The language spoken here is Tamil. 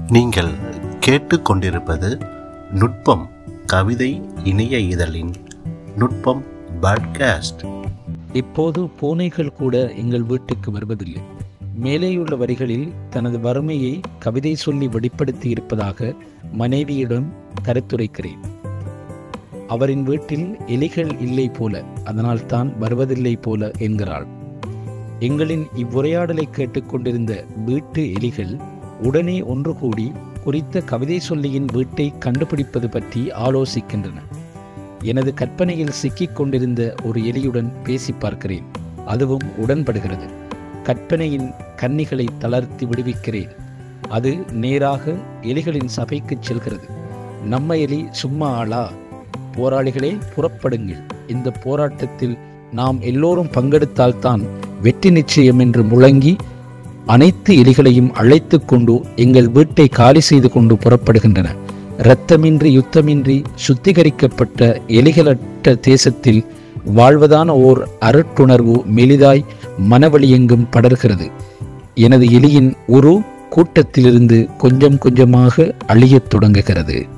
நீங்கள் கேட்டுக்கொண்டிருப்பது நுட்பம் கவிதை இணைய இதழின் நுட்பம் பாட்காஸ்ட் இப்போது பூனைகள் கூட எங்கள் வீட்டுக்கு வருவதில்லை மேலேயுள்ள வரிகளில் தனது வறுமையை கவிதை சொல்லி வெளிப்படுத்தி இருப்பதாக மனைவியிடம் கருத்துரைக்கிறேன் அவரின் வீட்டில் எலிகள் இல்லை போல அதனால் தான் வருவதில்லை போல என்கிறாள் எங்களின் இவ்வுரையாடலை கேட்டுக்கொண்டிருந்த வீட்டு எலிகள் உடனே ஒன்று கூடி குறித்த கவிதை சொல்லியின் வீட்டை கண்டுபிடிப்பது பற்றி ஆலோசிக்கின்றன எனது கற்பனையில் சிக்கிக் கொண்டிருந்த ஒரு எலியுடன் பேசி பார்க்கிறேன் அதுவும் உடன்படுகிறது கற்பனையின் கன்னிகளை தளர்த்தி விடுவிக்கிறேன் அது நேராக எலிகளின் சபைக்குச் செல்கிறது நம்ம எலி சும்மா ஆளா போராளிகளே புறப்படுங்கள் இந்த போராட்டத்தில் நாம் எல்லோரும் பங்கெடுத்தால்தான் வெற்றி நிச்சயம் என்று முழங்கி அனைத்து எலிகளையும் அழைத்து கொண்டு எங்கள் வீட்டை காலி செய்து கொண்டு புறப்படுகின்றன இரத்தமின்றி யுத்தமின்றி சுத்திகரிக்கப்பட்ட எலிகளற்ற தேசத்தில் வாழ்வதான ஓர் அருட்டுணர்வு மெலிதாய் மனவழியெங்கும் படர்கிறது எனது எலியின் ஒரு கூட்டத்திலிருந்து கொஞ்சம் கொஞ்சமாக அழியத் தொடங்குகிறது